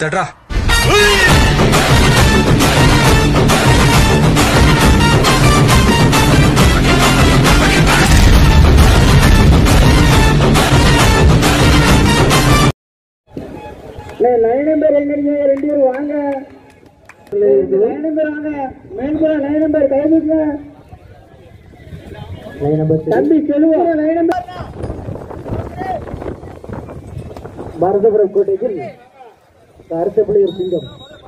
தட்ரா line number எங்க இருக்கீங்க ரெண்டு பேரும் வாங்க லைன் நம்பர் வாங்க மேல்புறம் லைன் நம்பர் கைதுங்க லைன் நம்பர் தம்பி செல்வம் லைன் நம்பர் பாரதபுரம் கோட்டையில் அரசப்பள்ளி ஒரு சிங்கம்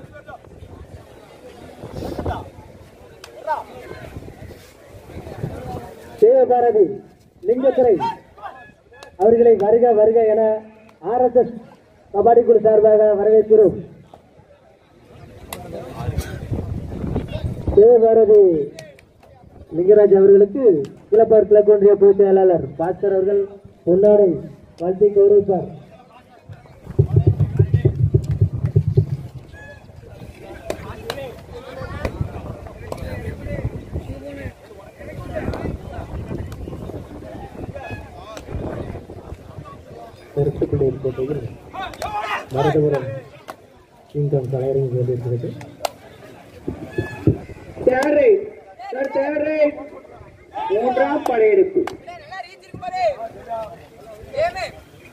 சிவபாரதி லிங்கத்துறை அவர்களை வருக வருக என ஆர்எஸ்எஸ் கபாடி குழு சார்பாக வரவேற்கிறோம் சிவபாரதி லிங்கராஜ் அவர்களுக்கு கிளப்பார் கிளப் ஒன்றிய பொதுச் செயலாளர் பாஸ்கர் அவர்கள் பொன்னாடை வாழ்த்தி கௌரவிப்பார் கருத்துக்குள்ளே கோட்டையில் மருதபுரம் சிங்கம் கலையரங்கு கொண்டிருக்கிறது தேவை சார் தேவை மூன்றாம் படையெடுப்பு நல்லா ரீச் இருக்கு பாரு ஏமே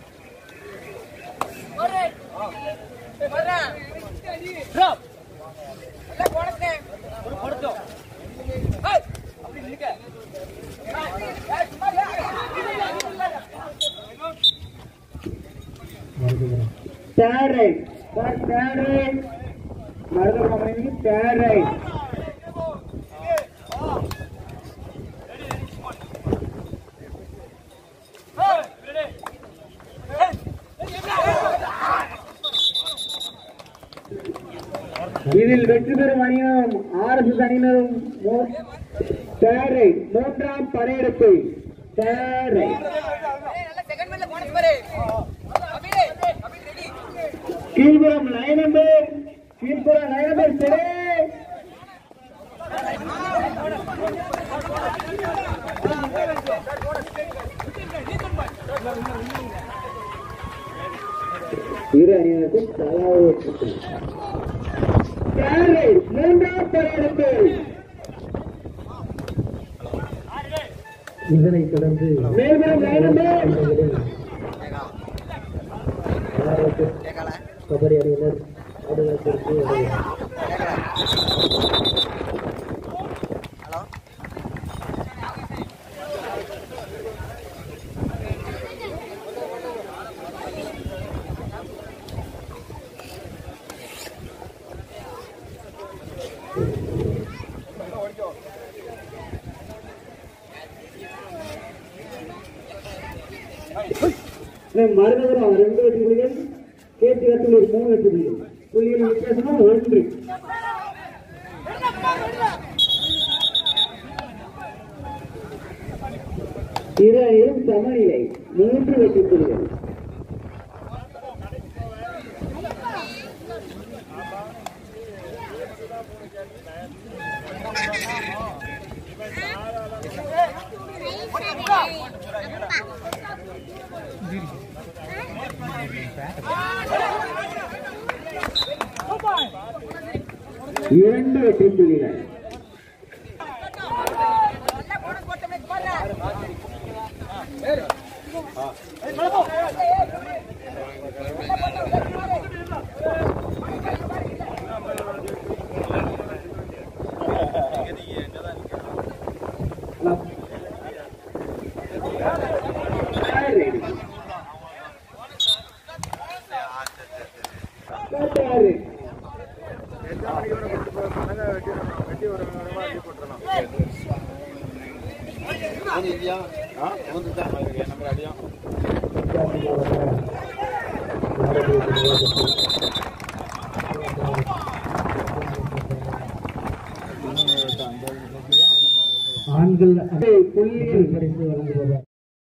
ஒரே ஒரே டிராப் நல்லா போடுங்க ஒரு போடுறோம் ஹேய் அப்படி நிக்க ஏய் சும்மா மருதபுரம் தேரை சார் தேரை மருதபுரம் அணி தேரை இதில் வெற்றி பெறும் அணியும் ஆர்எஸ்எஸ் அணியினரும் மூ- தேரை மூன்றாம் படையெடுப்பு தேரை நல்லா செகண்ட் மேல போனஸ் பாரு அபிலே அபி ரெடி கீழ்புறம் லைன் நம்பர் கீழ்புறம் லைன் நம்பர் சரி இரு அணியினருக்கும் தலாவது தேரை மூன்றாம் படையெடுப்பு இதனைத் தொடர்ந்து மேல்புறம் லைன் நம்பர் கபடி அணியினர் ஆடுகளத்திற்கு வருகிறார். மருதபுரம் ரெண்டு வெற்றி புள்ளிகள் கேட்டு கத்தூர் மூணு வெற்றி புள்ளிகள் புள்ளிகள் வித்தியாசமும் ஒன்று இரு அணியும் சமநிலை மூன்று வெற்றி புள்ளிகள் இரண்டு வெற்றி புள்ளிகள் நல்லா போனஸ் போட்டோமே பாரு ஆறு. ஆண்கள் புள்ளியில் பரிசு வழங்குபவர்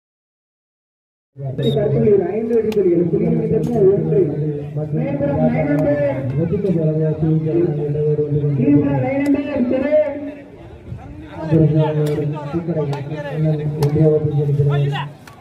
ஐந்து வெற்றி புள்ளிகள் புள்ளிகள் வித்தியாசம் ஒன்று மேல்புறம் லைன் நம்பர் கீழ்புறம் லைன் நம்பர் திரு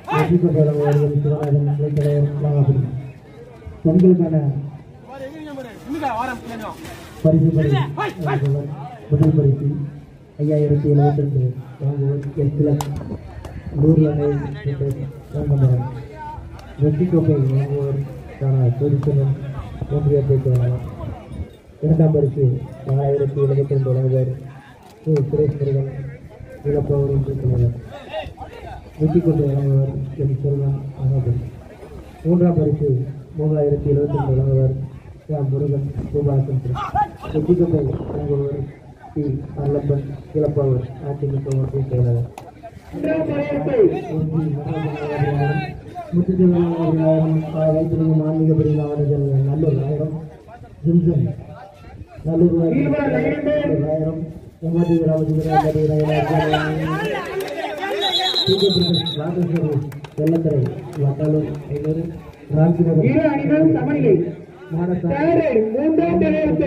பெண்களுக்கான பரிசு பரிசு வாங்குபவர் முதல் பரிசு ஐயாயிரத்தி எழுபத்தி ரெண்டு வாங்குவோர் எஸ் லக் நூறு வகை வாங்குபவர் வெற்றி கோப்பை வாங்குவோர் தானா சோதிசனம் ஒன்றியத்தை செயலாளர் இரண்டாம் பரிசு நாலாயிரத்தி எழுபத்தி ரெண்டு வழங்குவர் சு சுரேஷ் முருகன் இழப்பவர் என்று தலைவர் வெற்றி கோப்பை வழங்குவர் என் செல்வன் அகமது மூன்றாம் பரிசு மூவாயிரத்தி எழுபத்தி ரெண்டு வழங்குவர் எம் முருகன் ரூபாசந்திரன் வெற்றி கோப்பை வழங்குவர் பி அருளப்பன் இழப்பவர் அதிமுக ஒன்றிய செயலாளர் வைத்திருக்கும் ஆன்மீக பிரிவு அவர்கள் நல்லூர் ஆயிரம் ஜிம்சன் நல்லூர் ஆயிரம் எண்பத்தி ராமச்சந்திரன் வெள்ளக்கரை வட்டாளூர் ஐநூறு ராம்கிநகர் இரு அணிகளும் சமநிலை தேரை மூன்றாம் தலையெழுத்து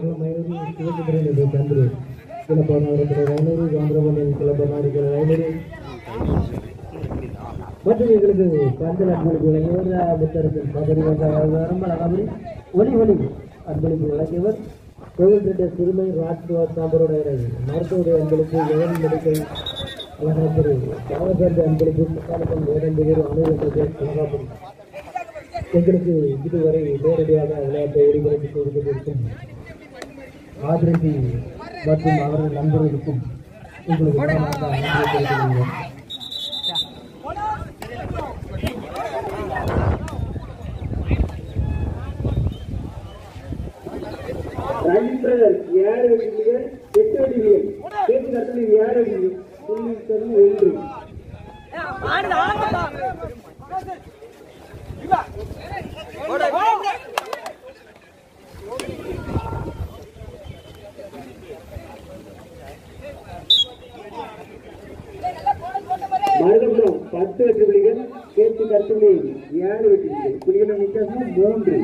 மற்றும் எங்களுக்கு பந்தல் அன்பளிப்பு வழங்கியவர் புத்தரசன் பதவி வரம்பலகாபுரி ஒலி ஒலி அன்பளிப்பு வழங்கியவர் கோவில் ரெட்ட சிறுமை ராஜ்குமார் சாம்பரோட மருத்துவருடைய அன்பளிப்பு எவன் மெடிக்கல் அழகாபுரி பாவசார்ந்த அன்பளிப்பு முக்காலப்பன் இரண்டு பேர் அணுகப்பட்டு அழகாபுரி எங்களுக்கு இதுவரை நேரடியாக விளையாட்டை ஒளிபரப்பு செய்து கொண்டிருக்கும் ஆதிரதி மற்றும் அவரது நண்பர்களுக்கும் உங்களுக்கு மனமார்ந்த நன்றியை தெரிவித்துக் கொள்கிறோம். ரவிச்சந்திரன் ஏழு வெற்றிகள் எட்டு வெற்றிகள் பேச்சு கட்டளை ஏழு வெற்றிகள் புள்ளி தரும் ஒன்று மருதபுரம் பத்து வெற்றி புலிகள் பேச்சு கட்டளை ஏழு வெற்றிகள் புலிகளின் வித்தியாசம் மூன்று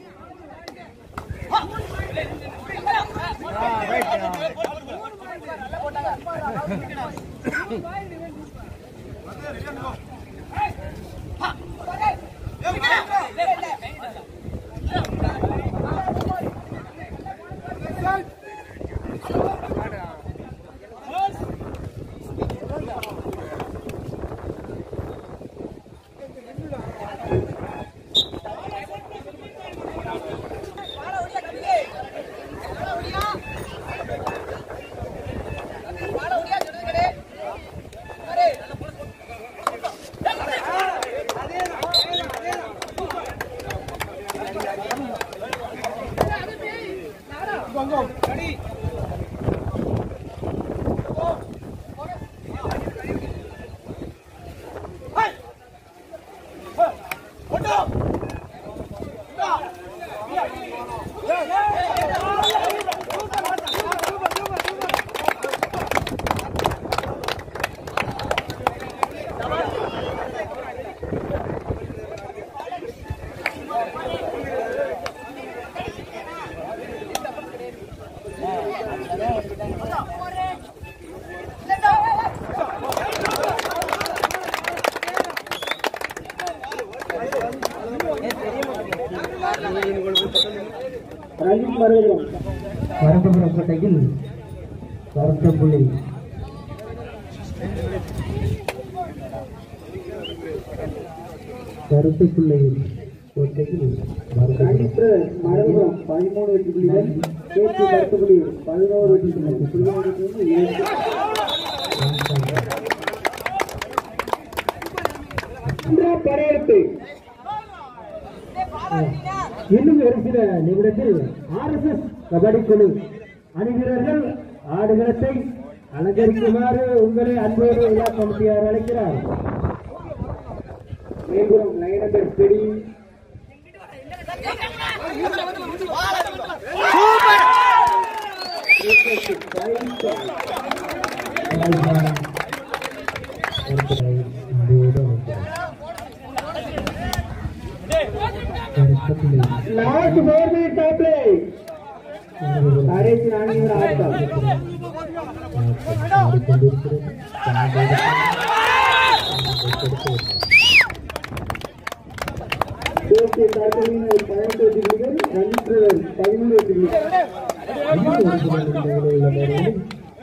ரஞ்சித் மருதபுரம் வரம்புரம் கோட்டையில் வருத்தப்புள்ளி கருத்துக்குள்ளையில் கோட்டையில் வருத்தப்புள்ளி ரஞ்சித் மருதபுரம் பதிமூணு வெற்றி புலிகள் பேச்சு கருத்து புலி பதினோரு வெற்றி புலிகள் புலிகள் வெற்றி இரண்டு மூன்றாம் படையெடுத்து இன்னும் ஒரு சில நிமிடத்தில் ஆர்எஸ்எஸ் கபடி குழு அணிவீரர்கள் ஆடுகளத்தை அலங்கரிக்குமாறு உங்களை அன்போடு விழா கமிட்டியார் அழைக்கிறார் மேல்புறம் லைனபர் செடி last four minute top play கடைசி நான்கு நிமிட ஆட்டம் தேசிய தரப்பினர் பதினெட்டு வெற்றிகள் ரஞ்சித் பிரதர் பதிமூணு வெற்றி புள்ளிகள் இன்னும் ஒரு சில நிமிடங்களே உள்ள நேரத்தில்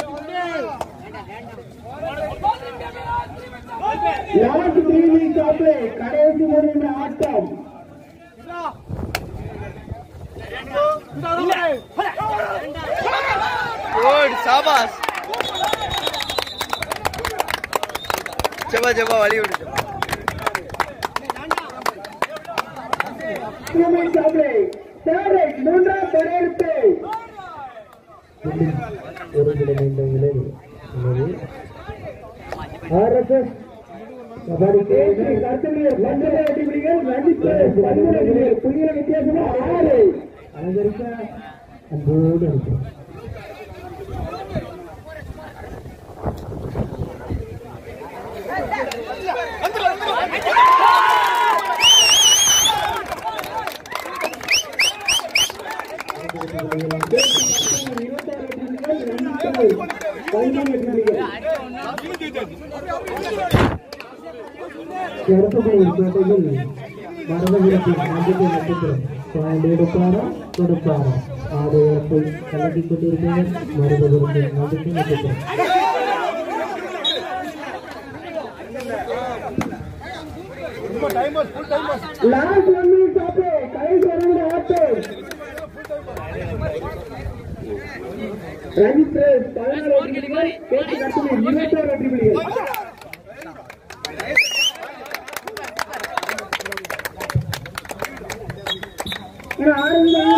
லாஸ்ட் த்ரீ மினிட்ஸ் ஆஃப் கடைசி ஒரு நிமிட ஆட்டம் गुड शाबाश जबा जबा वाली उड़ जा த்ரீ மினிட்ஸ் ஆஃப் தேர்ட் மூன்றாம் படையெடுத்து இன்னும் ஒரு சில நிமிடங்களே உள்ளது ஆர்எஸ்எஸ் கபடி கேசி கருத்துடைய பஞ்சமே வெற்றி புலிகள் ரஞ்சித் பதிமூணு புள்ளிகள் புள்ளிகள் வித்தியாசமா ஆறு அலங்கரிக்க அன்போடு இருக்கிறோம் இருபத்தாறு வெற்றி புள்ளிகள் ரஞ்சித் பதிமூணு வெற்றி புள்ளிகள் சிறப்புகள் பேட்டையில் மரபுரத்தின் நம்பிக்கை நட்சத்திரம் பாயிண்ட் எடுப்பாரா கொடுப்பாரா ஆடு இழப்பை கலக்கிக் கொண்டிருக்கிறார் மரபுரத்தின் நம்பிக்கை நட்சத்திரம் லாஸ்ட் ஒன் மினிட் ஆஃப் கடைசி ஒரு நிமிட ஆட்டம் ரஞ்சித் பதினாறு வெற்றி புலிகள் கேசி கருத்துடைய இருபத்தாறு வெற்றி புலிகள் இன்னும் ஆறு நிமிடம்